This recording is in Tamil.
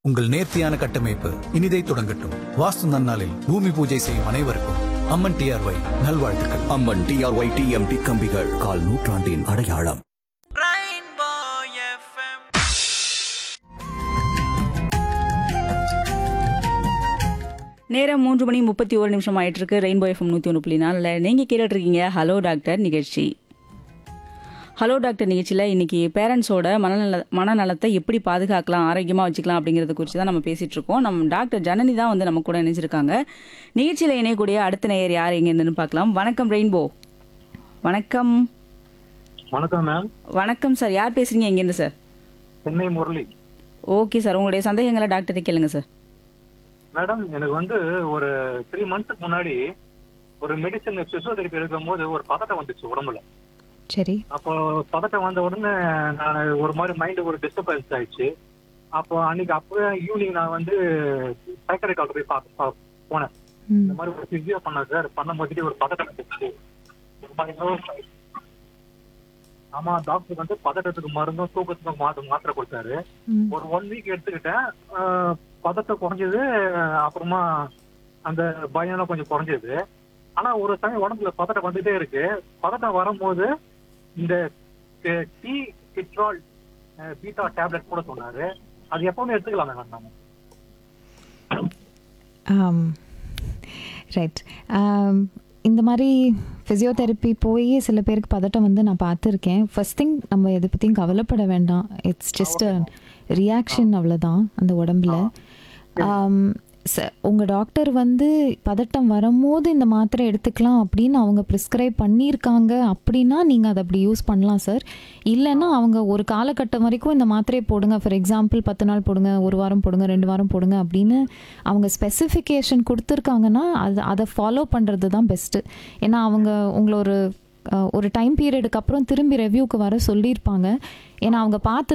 உங்கள் நேர்த்தியான கட்டமைப்பு இனிதை தொடங்கட்டும் வாஸ்து நன்னாளில் பூமி பூஜை செய்யும் அனைவருக்கும் அம்மன் டிஆர்ஒய் நல்வாழ்த்துக்கள் அம்மன் டிஆர்ஒய் டிஎம்டி கம்பிகள் கால் நூற்றாண்டின் அடையாளம் Rainbow FM. நேரம் மூன்று மணி முப்பத்தி ஒரு நிமிஷம் ஆயிட்டு இருக்கு ரெயின்போ எஃப்எம் நூற்றி ஒன்று புள்ளி நாலில் நீங்கள் கேட்டுட்டு இருக்கீங்க ஹலோ டாக்டர் நிகழ்ச்சி ஹலோ டாக்டர் நிகழ்ச்சியில் இன்னைக்கு பேரண்ட்ஸோட மனநல மனநலத்தை எப்படி பாதுகாக்கலாம் ஆரோக்கியமாக வச்சுக்கலாம் அப்படிங்கிறத குறித்து தான் நம்ம பேசிட்டு இருக்கோம் நம்ம டாக்டர் ஜனனி தான் வந்து நம்ம கூட இணைஞ்சிருக்காங்க நிகழ்ச்சியில் இணையக்கூடிய அடுத்த நேயர் யார் எங்கேருந்துன்னு பார்க்கலாம் வணக்கம் ரெயின்போ வணக்கம் வணக்கம் மேம் வணக்கம் சார் யார் பேசுறீங்க எங்கேருந்து sir Chennai Murali okay sir உங்களுடைய சந்தேகங்களை டாக்டர்கிட்ட கேளுங்க சார் மேடம் எனக்கு வந்து ஒரு த்ரீ மந்த்ஸ்க்கு முன்னாடி ஒரு மெடிசன் பிசியோதெரபி எடுக்கும் போது ஒரு பதட்டம் வந்துச்சு உடம்புல சரி அப்போ பதட்டம் வந்த உடனே நான் ஒரு மாதிரி மைண்டு ஒரு டிஸ்டர்பன்ஸ் ஆயிடுச்சு அப்போ அன்னைக்கு அப்பவே ஈவினிங் நான் வந்து சைக்கரை டாக்டர் போய் பார்க்க பா- போனேன் ம் இந்த மாதிரி ஒரு பிசியோ பண்ணேன் சார் பண்ணும் போது ஒரு பதட்டம் வந்துச்சு ஒரு மாதிரி nervous ஆயிடுச்சு. ஆமா டாக்டர் வந்து பதட்டத்துக்கு மருந்தும் தூக்கத்துக்கும் மாத்திரை மாத்திரை கொடுத்தாரு ம். ஒரு ஒன் வீக் எடுத்துக்கிட்டேன் ஆஹ் பதட்டம் குறைஞ்சது அப்புறமா அந்த பயம்லாம் கொஞ்சம் குறைஞ்சது ஆனா ஒரு சமயம் உடம்புல பதட்டம் வந்துட்டே இருக்கு பதட்டம் வரும்போது இந்த டி பிட்ரால் பீட்டா டேப்லெட் கூட சொன்னாரு அது எப்பவுமே எடுத்துக்கலாம் மேம் நம்ம ரைட் இந்த மாதிரி ஃபிசியோதெரப்பி போய் சில பேருக்கு பதட்டம் வந்து நான் பார்த்துருக்கேன் ஃபர்ஸ்ட் திங் நம்ம எதை பற்றியும் கவலைப்பட வேண்டாம் இட்ஸ் ஜஸ்ட் அ ரியாக்ஷன் அவ்வளோதான் அந்த உடம்புல உங்கள் டாக்டர் வந்து பதட்டம் வரும்போது இந்த மாத்திரை எடுத்துக்கலாம் அப்படின்னு அவங்க ப்ரிஸ்கிரைப் பண்ணியிருக்காங்க அப்படின்னா நீங்கள் அதை அப்படி யூஸ் பண்ணலாம் சார் இல்லைன்னா அவங்க ஒரு காலகட்டம் வரைக்கும் இந்த மாத்திரையை போடுங்க ஃபார் எக்ஸாம்பிள் பத்து நாள் போடுங்க ஒரு வாரம் போடுங்க ரெண்டு வாரம் போடுங்க அப்படின்னு அவங்க ஸ்பெசிஃபிகேஷன் கொடுத்துருக்காங்கன்னா அது அதை ஃபாலோ பண்ணுறது தான் பெஸ்ட்டு ஏன்னா அவங்க உங்களை ஒரு அஹ், ஒரு டைம் பீரியடுக்கு அப்புறம் திரும்பி ரெவ்யூக்கு வர சொல்லியிருப்பாங்க ஏன்னா அவங்க பார்த்து